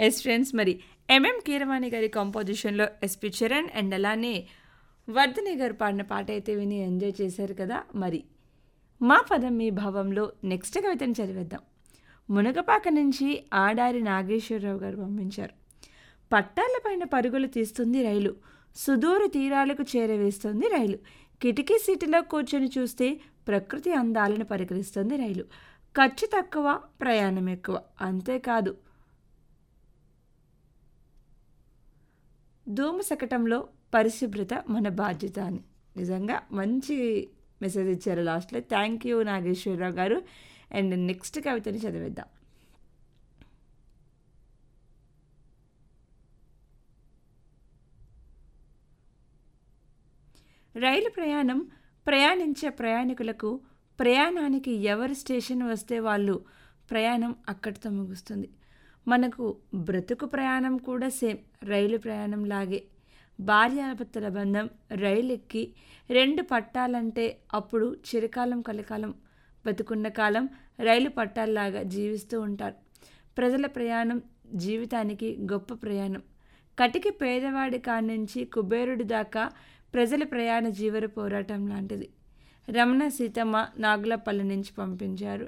yes friends మరి MM Keeravani garu కాంపోజిషన్లో SP Charan and అలానే వర్ధని గారు పాడిన పాట అయితే విని ఎంజాయ్ చేశారు కదా మరి మా పదం మీ భావంలో నెక్స్ట్ కవితను చదివేద్దాం మునగపాక నుంచి ఆడారి నాగేశ్వరరావు గారు పంపించారు పట్టాలపైన పరుగులు తీస్తుంది రైలు సుదూర తీరాలకు చేరవేస్తుంది రైలు కిటికీ సీటులో కూర్చొని చూస్తే ప్రకృతి అందాలను పరికరిస్తుంది రైలు ఖర్చు తక్కువ ప్రయాణం ఎక్కువ అంతేకాదు ధూమశకటంలో పరిశుభ్రత మన బాధ్యత అని నిజంగా మంచి మెసేజ్ ఇచ్చారు లాస్ట్లో థ్యాంక్ యూ నాగేశ్వరరావు గారు అండ్ నెక్స్ట్ కవితని చదివేద్దాం రైలు ప్రయాణం ప్రయాణించే ప్రయాణికులకు ప్రయాణానికి ఎవరు స్టేషన్ వస్తే వాళ్ళు ప్రయాణం అక్కడితో ముగుస్తుంది మనకు బ్రతుకు ప్రయాణం కూడా సేమ్ రైలు ప్రయాణం లాగే భార్యాభర్తల బంధం రైలు ఎక్కి రెండు పట్టాలంటే అప్పుడు చిరకాలం కలికాలం బతుకున్న కాలం రైలు పట్టాల్లాగా జీవిస్తూ ఉంటారు ప్రజల ప్రయాణం జీవితానికి గొప్ప ప్రయాణం కటికి పేదవాడి కానుంచి కుబేరుడి దాకా ప్రజల ప్రయాణ జీవన పోరాటం లాంటిది రమణ సీతమ్మ నాగులపల్లి నుంచి పంపించారు